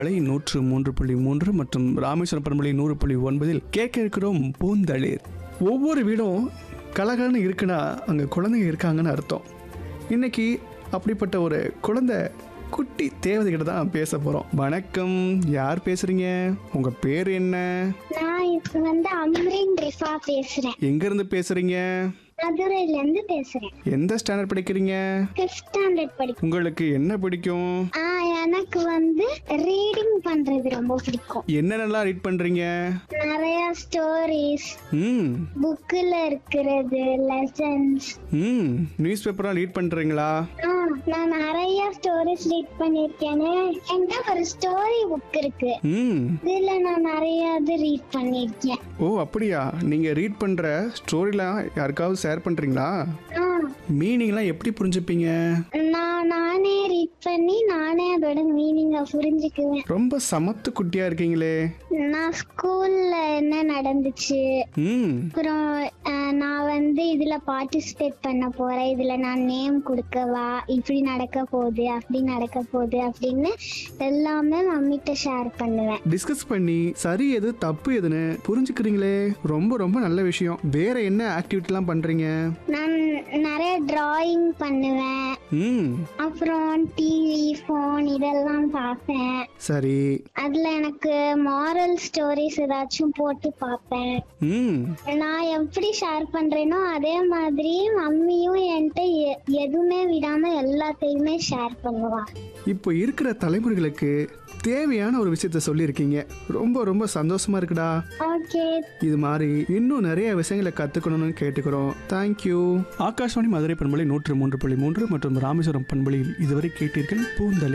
அலை நூற்று மூன்று புள்ளி மூன்று மற்றும் ராமேஸ்வரம் பண்பலை நூறு புள்ளி ஒன்பதில் கேட்க இருக்கிறோம் பூந்தளிர் ஒவ்வொரு வீடும் கலகலன்னு இருக்குன்னா அங்கே குழந்தைங்க இருக்காங்கன்னு அர்த்தம் இன்னைக்கு அப்படிப்பட்ட ஒரு குழந்தை குட்டி தேவதைகிட்ட தான் பேச போகிறோம் வணக்கம் யார் பேசுறீங்க உங்கள் பேர் என்ன நான் இப்ப வந்து அம்ரின் ரிஃபா பேசுறேன் எங்கேருந்து பேசுறீங்க மதுரையில இருந்து பேசுறேன் எந்த ஸ்டாண்டர்ட் படிக்கிறீங்க ஃபிஃப்த் ஸ்டாண்டர்ட் படிக்கும் உங்களுக்கு என்ன பிடிக்கும் ஆ எனக்கு வந்து ரீடிங் பண்றது ரொம்ப பிடிக்கும் என்னென்னலாம் ரீட் பண்ணுறீங்க நிறைய ஸ்டோரிஸ் ம் புக்கில் இருக்கிறது லெசன்ஸ் ம் நியூஸ் பேப்பராக ரீட் பண்ணுறீங்களா நான் நிறைய ஸ்டோரிஸ் ரீட் பண்ணியிருக்கேன் என்கிட்ட ஒரு ஸ்டோரி புக் இருக்கு ம் இதுல நான் நிறைய இது ரீட் பண்ணியிருக்கேன் ஓ அப்படியா நீங்கள் ரீட் பண்ணுற ஸ்டோரிலாம் யாருக்காவது ஷேர் பண்ணுறீங்களா ஆ, மீனிங்லாம் எப்படி புரிஞ்சுப்பீங்க நான் நானே ரீட் பண்ணி நானே அதோட மீனிங்கை புரிஞ்சுக்குவேன் ரொம்ப சமத்து குட்டியாக இருக்கீங்களே நான் ஸ்கூல்ல என்ன நடந்துச்சு ம் அப்புறம் அஹ், நான் வந்து இதுல பார்ட்டிசிபேட் பண்ண போறேன் இதுல நான் நேம் கொடுக்கவா இப்படி நடக்க போகுது அப்படி நடக்க போகுது அப்படின்னு எல்லாமே மம்மிட்ட ஷேர் பண்ணுவேன் டிஸ்கஸ் பண்ணி சரி எது தப்பு எதுன்னு புரிஞ்சுக்கிறீங்களே ரொம்ப ரொம்ப நல்ல விஷயம் வேற என்ன ஆக்டிவிட்டிலாம் பண்ணுறீங்க நான் நிறைய டிராயிங் பண்ணுவேன் ம் அப்புறம் டிவி ஃபோன் இதெல்லாம் பார்ப்பேன் சரி அதுல எனக்கு மாரல் ஸ்டோரிஸ் ஏதாச்சும் போட்டு பார்ப்பேன் ம் நான் எப்படி ஷேர் பண்றேனோ அதே மாதிரி மம்மியும் என்கிட்ட எ- எதுவுமே விடாம எல்லாத்தையுமே ஷேர் பண்ணுவா இப்போ இருக்கிற தலைமுறைகளுக்கு தேவையான ஒரு விஷயத்த சொல்லியிருக்கீங்க ரொம்ப ரொம்ப சந்தோஷமா இருக்குடா ஓகே இது மாதிரி இன்னும் நிறைய விஷயங்களை கற்றுக்கணும்னு கேட்டுக்கிறோம் தேங்க்யூ ஆகாஷ்வாணி மதுரை பண்பலை நூற்று மூன்று புள்ளி மூன்று மற்றும் ராமேஸ்வரம் பண்பலையில் இதுவரை கேட்டீர்கள் பூந்தளி